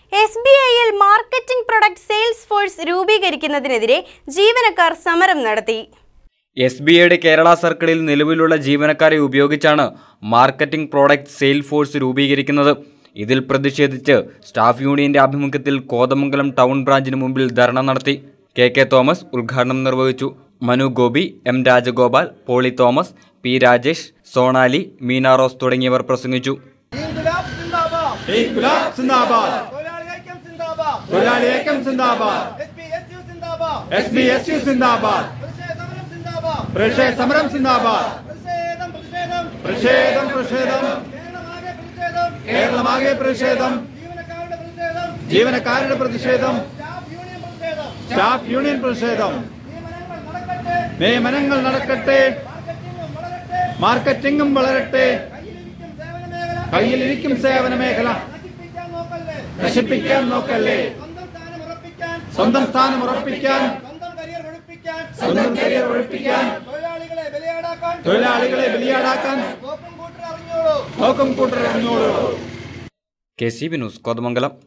S B ഐയിൽ marketing product sales force രൂപീകരിക്കുന്നതിനെതിരെ ജീവനക്കാർ സമരം നടത്തി എസ് ബി ഐയുടെ കേരള സർക്കിളിൽ നിലവിലുള്ള ജീവനക്കാരെ ഉപയോഗിച്ചാണ് മാർക്കറ്റിംഗ് പ്രോഡക്റ്റ് സെയിൽ ഫോഴ്സ് രൂപീകരിക്കുന്നത് ഇതിൽ പ്രതിഷേധിച്ച് സ്റ്റാഫ് യൂണിയന്റെ ആഭിമുഖ്യത്തിൽ കോതമംഗലം ടൗൺ ബ്രാഞ്ചിന് മുമ്പിൽ ധർണ നടത്തി കെ കെ തോമസ് ഉദ്ഘാടനം നിർവഹിച്ചു മനു ഗോപി എം രാജഗോപാൽ പോളി തോമസ് പി രാജേഷ് സോണാലി മീന റോസ് തുടങ്ങിയവർ പ്രസംഗിച്ചു ഇൻകുലാബ് സിന്ദാബാദ് ഇൻകുലാബ് സിന്ദാബാദ് തൊഴിലാളി ഐക്യം സിന്ദാബാദ് തൊഴിലാളി ഐക്യം സിന്ദാബാദ് എസ് പി എസ് യു സിന്ദാബാദ് എസ് ബി എസ് യു സിന്ദാബാദ് പ്രതിഷേധ സമരം സിന്ദാബാദ് പ്രതിഷേധ സമരം സിന്ദാബാദ് പ്രതിഷേധം പ്രതിഷേധം പ്രതിഷേധം പ്രതിഷേധം കേരളമാകെ പ്രതിഷേധം കേരളമാകെ പ്രതിഷേധം ജീവനക്കാരുടെ പ്രതിഷേധം ജീവനക്കാരുടെ പ്രതിഷേധം സ്റ്റാഫ് യൂണിയൻ പ്രതിഷേധം സ്റ്റാഫ് യൂണിയൻ പ്രതിഷേധം നിയമനങ്ങൾ നടക്കട്ടെ നിയമനങ്ങൾ നടക്കട്ടെ മാർക്കറ്റിംഗും വളരട്ടെ മാർക്കറ്റിംഗും വളരട്ടെ കയ്യിലിരിക്കും സേവന കയ്യിലിരിക്കും സേവന മേഖല നശിപ്പിക്കാൻ നോക്കല്ലേ നശിപ്പിക്കാൻ നോക്കല്ലേ സ്വന്തം സ്ഥാനം ഉറപ്പിക്കാൻ സ്വന്തം സ്ഥാനം ഉറപ്പിക്കാൻ സ്വന്തം കരിയർ ഒഴിപ്പിക്കാൻ സ്വന്തം കരിയർ ഒഴിപ്പിക്കാൻ തൊഴിലാളികളെ ബലിയാടാക്കാൻ തൊഴിലാളികളെ ബലിയാടാക്കാൻ കോപ്പും കൂട്ടർ അറിഞ്ഞോളൂ നോക്കും കൂട്ടർ അറിഞ്ഞോളൂ K C B news Kothamangalam